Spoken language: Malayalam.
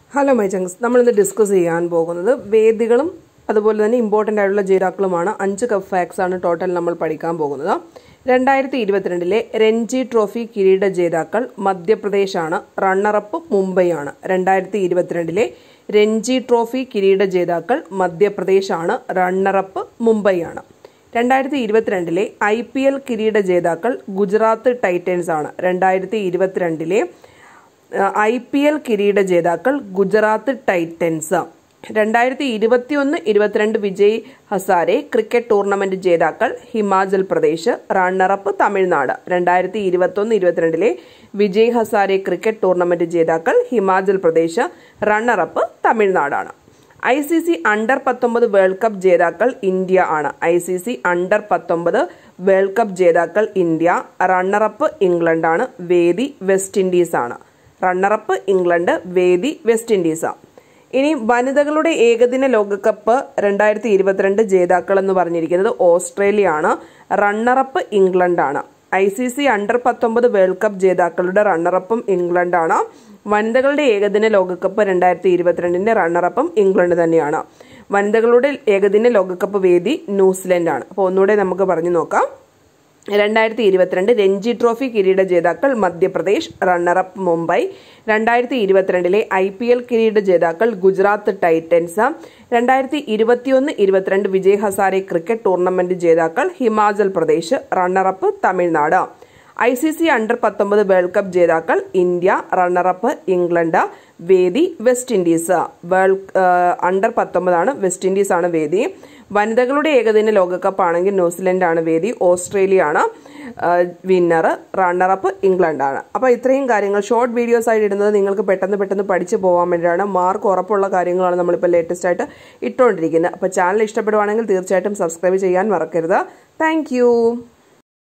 ഹലോ മൈ ചങ്സ് നമ്മളിന്ന് ഡിസ്കസ് ചെയ്യാൻ പോകുന്നത് വേദികളും അതുപോലെ തന്നെ ഇമ്പോർട്ടൻ്റ് ആയിട്ടുള്ള ജേതാക്കളുമാണ് അഞ്ച് കപ്പ് ഫാക്സ് ആണ് ടോട്ടൽ നമ്മൾ പഠിക്കാൻ പോകുന്നത് രണ്ടായിരത്തി ഇരുപത്തിരണ്ടിലെ രഞ്ജി ട്രോഫി കിരീട ജേതാക്കൾ മധ്യപ്രദേശാണ് റണ്ണറപ്പ് മുംബൈയാണ് രണ്ടായിരത്തി ഇരുപത്തിരണ്ടിലെ രഞ്ജി ട്രോഫി കിരീട ജേതാക്കൾ മധ്യപ്രദേശാണ് റണ്ണറപ്പ് മുംബൈയാണ് രണ്ടായിരത്തി ഇരുപത്തിരണ്ടിലെ ഐ പി എൽ കിരീട ജേതാക്കൾ ഗുജറാത്ത് ടൈറ്റൻസ് ആണ് രണ്ടായിരത്തി ഇരുപത്തിരണ്ടിലെ ഐ പി എൽ കിരീട ജേതാക്കൾ ഗുജറാത്ത് ടൈറ്റൻസ് രണ്ടായിരത്തി ഇരുപത്തിയൊന്ന് ഇരുപത്തിരണ്ട് വിജയ് ഹസാരെ ക്രിക്കറ്റ് ടൂർണമെന്റ് ജേതാക്കൾ ഹിമാചൽ പ്രദേശ് റണ്ണറപ്പ് തമിഴ്നാട് രണ്ടായിരത്തി ഇരുപത്തൊന്ന് ഇരുപത്തിരണ്ടിലെ വിജയ് ഹസാരെ ക്രിക്കറ്റ് ടൂർണമെന്റ് ജേതാക്കൾ ഹിമാചൽ പ്രദേശ് റണ്ണറപ്പ് തമിഴ്നാടാണ് ഐ സി സി അണ്ടർ പത്തൊമ്പത് വേൾഡ് കപ്പ് ജേതാക്കൾ ഇന്ത്യ ആണ് ഐ സി സി അണ്ടർ പത്തൊമ്പത് വേൾഡ് കപ്പ് ജേതാക്കൾ ഇന്ത്യ റണ്ണറപ്പ് ഇംഗ്ലണ്ടാണ് വേദി വെസ്റ്റ് ഇൻഡീസ് ആണ് റണ്ണറപ്പ് ഇംഗ്ലണ്ട് വേദി വെസ്റ്റ് ഇൻഡീസ് ഇനി വനിതകളുടെ ഏകദിന ലോകകപ്പ് രണ്ടായിരത്തി ഇരുപത്തിരണ്ട് ജേതാക്കൾ എന്ന് പറഞ്ഞിരിക്കുന്നത് ഓസ്ട്രേലിയ ആണ് റണ്ണറപ്പ് ഇംഗ്ലണ്ടാണ് ഐ സി സി അണ്ടർ പത്തൊമ്പത് വേൾഡ് കപ്പ് ജേതാക്കളുടെ റണ്ണറപ്പും ഇംഗ്ലണ്ടാണ് വനിതകളുടെ ഏകദിന ലോകകപ്പ് രണ്ടായിരത്തി ഇരുപത്തിരണ്ടിന്റെ റണ്ണറപ്പും ഇംഗ്ലണ്ട് തന്നെയാണ് വനിതകളുടെ ഏകദിന ലോകകപ്പ് വേദി ന്യൂസിലൻഡ് ആണ് അപ്പോൾ ഒന്നുകൂടെ നമുക്ക് പറഞ്ഞു നോക്കാം രണ്ടായിരത്തി ഇരുപത്തിരണ്ട് രഞ്ജി ട്രോഫി കിരീട ജേതാക്കൾ മധ്യപ്രദേശ് റണ്ണറപ്പ് മുംബൈ രണ്ടായിരത്തി ഇരുപത്തിരണ്ടിലെ ഐ പി എൽ കിരീട ജേതാക്കൾ ഗുജറാത്ത് ടൈറ്റൻസ് രണ്ടായിരത്തി ഇരുപത്തിയൊന്ന് ഇരുപത്തിരണ്ട് വിജയ് ഹസാരെ ക്രിക്കറ്റ് ടൂർണമെന്റ് ജേതാക്കൾ Himachal Pradesh runner up Tamil Nadu I C C under പത്തൊമ്പത് വേൾഡ് കപ്പ് ജേതാക്കൾ ഇന്ത്യ റണ്ണറപ്പ് ഇംഗ്ലണ്ട് വേദി വെസ്റ്റ് ഇൻഡീസ് വേൾഡ് അണ്ടർ പത്തൊമ്പതാണ് വെസ്റ്റ് ഇൻഡീസ് ആണ് വേദി വനിതകളുടെ ഏകദിന ലോകകപ്പ് ആണെങ്കിൽ ന്യൂസിലൻഡ് ആണ് വേദി ഓസ്ട്രേലിയ ആണ് വിന്നർ റണ്ണറപ്പ് ഇംഗ്ലണ്ട് ആണ് അപ്പോൾ ഇത്രയും കാര്യങ്ങൾ ഷോർട്ട് വീഡിയോസ് ആയിട്ട് ഇടുന്നത് നിങ്ങൾക്ക് പെട്ടെന്ന് പെട്ടെന്ന് പഠിച്ചു പോകാൻ വേണ്ടിയാണ് മാർക്ക് ഉറപ്പുള്ള കാര്യങ്ങളാണ് നമ്മളിപ്പോൾ ലേറ്റസ്റ്റ് ആയിട്ട് ഇട്ടുകൊണ്ടിരിക്കുന്നത് അപ്പോൾ ചാനൽ ഇഷ്ടപ്പെടുവാണെങ്കിൽ തീർച്ചയായിട്ടും സബ്സ്ക്രൈബ് ചെയ്യാൻ മറക്കരുത് താങ്ക്